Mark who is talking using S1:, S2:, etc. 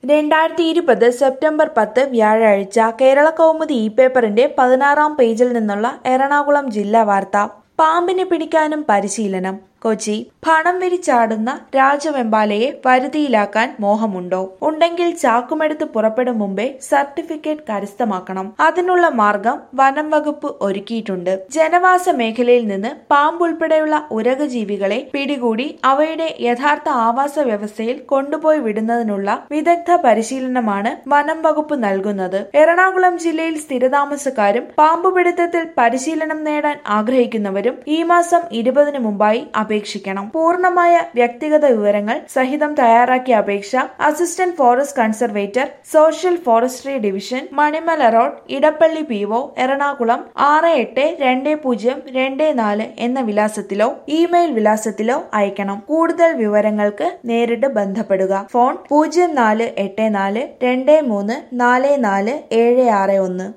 S1: രണ്ടായിരത്തി ഇരുപത് സെപ്റ്റംബർ പത്ത് വ്യാഴാഴ്ച കേരള കൗമുദി ഇ പേപ്പറിന്റെ പതിനാറാം പേജിൽ നിന്നുള്ള എറണാകുളം ജില്ലാ വാർത്ത പാമ്പിനെ പിടിക്കാനും പരിശീലനം കൊച്ചി പണം വിരിച്ചാടുന്ന രാജവെമ്പാലയെ വരുതിയിലാക്കാൻ മോഹമുണ്ടോ ഉണ്ടെങ്കിൽ ചാക്കുമെടുത്ത് പുറപ്പെടും മുമ്പേ സർട്ടിഫിക്കറ്റ് കരസ്ഥമാക്കണം അതിനുള്ള മാർഗം വനം വകുപ്പ് ഒരുക്കിയിട്ടുണ്ട് ജനവാസ മേഖലയിൽ നിന്ന് പാമ്പുൾപ്പെടെയുള്ള ഉരകജീവികളെ പിടികൂടി അവയുടെ യഥാർത്ഥ ആവാസ വ്യവസ്ഥയിൽ കൊണ്ടുപോയി വിടുന്നതിനുള്ള വിദഗ്ധ പരിശീലനമാണ് വനം വകുപ്പ് നൽകുന്നത് എറണാകുളം ജില്ലയിൽ സ്ഥിരതാമസക്കാരും പാമ്പുപിടുത്തത്തിൽ പരിശീലനം നേടാൻ ആഗ്രഹിക്കുന്നവരും ഈ മാസം ഇരുപതിന് മുമ്പായി അപേക്ഷിക്കണം പൂർണ്ണമായ വ്യക്തിഗത വിവരങ്ങൾ സഹിതം തയ്യാറാക്കിയ അപേക്ഷ assistant forest conservator social forestry division Manimala road Edappally P O Ernakulam ആറ് എട്ട് രണ്ട് പൂജ്യം രണ്ട് നാല് എന്ന വിലാസത്തിലോ ഇമെയിൽ വിലാസത്തിലോ അയക്കണം കൂടുതൽ വിവരങ്ങൾക്ക് നേരിട്ട് ബന്ധപ്പെടുക ഫോൺ പൂജ്യം നാല് എട്ട് നാല് രണ്ട് മൂന്ന് നാല് നാല് ഏഴ് ആറ് ഒന്ന്